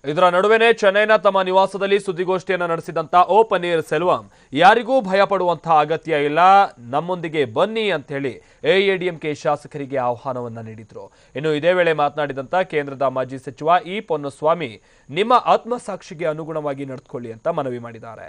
ಇದರ ನಡುವೆನೇ ಚೆನ್ನೈನ ತಮ್ಮ ನಿವಾಸದಲ್ಲಿ ಸುದ್ದಿಗೋಷ್ಠಿಯನ್ನು ನಡೆಸಿದಂತ ಓ ಪನ್ನೀರ್ ಸೆಲ್ವಂ ಯಾರಿಗೂ ಭಯಪಡುವಂತಹ ಅಗತ್ಯ ಇಲ್ಲ ನಮ್ಮೊಂದಿಗೆ ಬನ್ನಿ ಅಂತ ಹೇಳಿ ಎಐಎಡಿಎಂಕೆ ಶಾಸಕರಿಗೆ ಆಹ್ವಾನವನ್ನ ನೀಡಿದ್ರು ಇನ್ನು ಇದೇ ವೇಳೆ ಮಾತನಾಡಿದಂತ ಕೇಂದ್ರದ ಮಾಜಿ ಸಚಿವ ಇ ಪೊನ್ನುಸ್ವಾಮಿ ನಿಮ್ಮ ಆತ್ಮಸಾಕ್ಷಿಗೆ ಅನುಗುಣವಾಗಿ ನಡೆದುಕೊಳ್ಳಿ ಅಂತ ಮನವಿ ಮಾಡಿದ್ದಾರೆ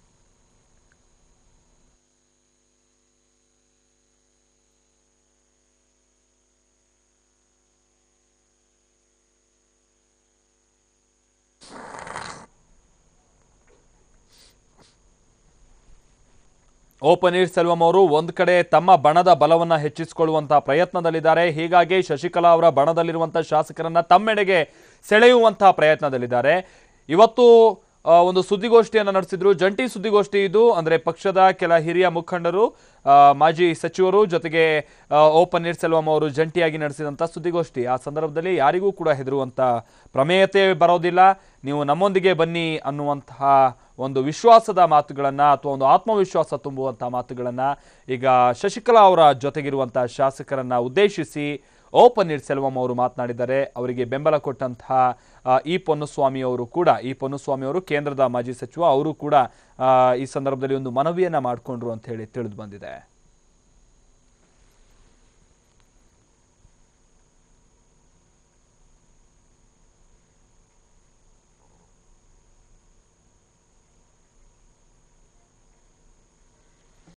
ಓ ಪನ್ನೀರ್ ಸೆಲ್ವಂ ಅವರು ಒಂದ್ ಕಡೆ ತಮ್ಮ ಬಣದ ಬಲವನ್ನ ಹೆಚ್ಚಿಸಿಕೊಳ್ಳುವಂತಹ ಪ್ರಯತ್ನದಲ್ಲಿದ್ದಾರೆ ಹೀಗಾಗಿ ಶಶಿಕಲಾ ಅವರ ಬಣದಲ್ಲಿರುವಂತಹ ಶಾಸಕರನ್ನ ತಮ್ಮೆಡೆಗೆ ಸೆಳೆಯುವಂತಹ ಪ್ರಯತ್ನದಲ್ಲಿದ್ದಾರೆ ಇವತ್ತು ಆ, ಒಂದು ಸುದ್ದಿಗೋಷ್ಠಿಯನ್ನು ನಡೆಸಿದ್ರು ಜಂಟಿ ಸುದ್ದಿಗೋಷ್ಠಿ ಇದು ಅಂದ್ರೆ ಪಕ್ಷದ ಕೆಲ ಹಿರಿಯ ಮುಖಂಡರು ಆ, ಮಾಜಿ ಸಚಿವರು ಜೊತೆಗೆ ಆ, ಓ ಪನ್ನೀರ್ ಸೆಲ್ವಂ ಅವರು ಜಂಟಿಯಾಗಿ ನಡೆಸಿದಂಥ ಸುದ್ದಿಗೋಷ್ಠಿ ಆ ಸಂದರ್ಭದಲ್ಲಿ ಯಾರಿಗೂ ಕೂಡ ಹೆದರುವಂಥ ಪ್ರಮೇಯತೆ ಬರೋದಿಲ್ಲ ನೀವು ನಮ್ಮೊಂದಿಗೆ ಬನ್ನಿ ಅನ್ನುವಂತಹ ಒಂದು ವಿಶ್ವಾಸದ ಮಾತುಗಳನ್ನ ಅಥವಾ ಒಂದು ಆತ್ಮವಿಶ್ವಾಸ ತುಂಬುವಂತಹ ಮಾತುಗಳನ್ನ ಈಗ ಶಶಿಕಲಾ ಅವರ ಜೊತೆಗಿರುವಂತಹ ಶಾಸಕರನ್ನ ಉದ್ದೇಶಿಸಿ ಓ ಪನ್ನೀರ್ ಸೆಲ್ವಂ ಅವರು ಮಾತನಾಡಿದ್ದಾರೆ ಅವರಿಗೆ ಬೆಂಬಲ ಕೊಟ್ಟಂತಹ ಆ, ಇ ಪೊನ್ನುಸ್ವಾಮಿ ಅವರು ಕೂಡ ಈ ಪೊನ್ನುಸ್ವಾಮಿ ಅವರು ಕೇಂದ್ರದ ಮಾಜಿ ಸಚಿವ ಅವರು ಕೂಡ ಆ, ಈ ಸಂದರ್ಭದಲ್ಲಿ ಒಂದು ಮನವಿಯನ್ನ ಮಾಡಿಕೊಂಡ್ರು ಅಂತ ಹೇಳಿ ತಿಳಿದು ಬಂದಿದೆ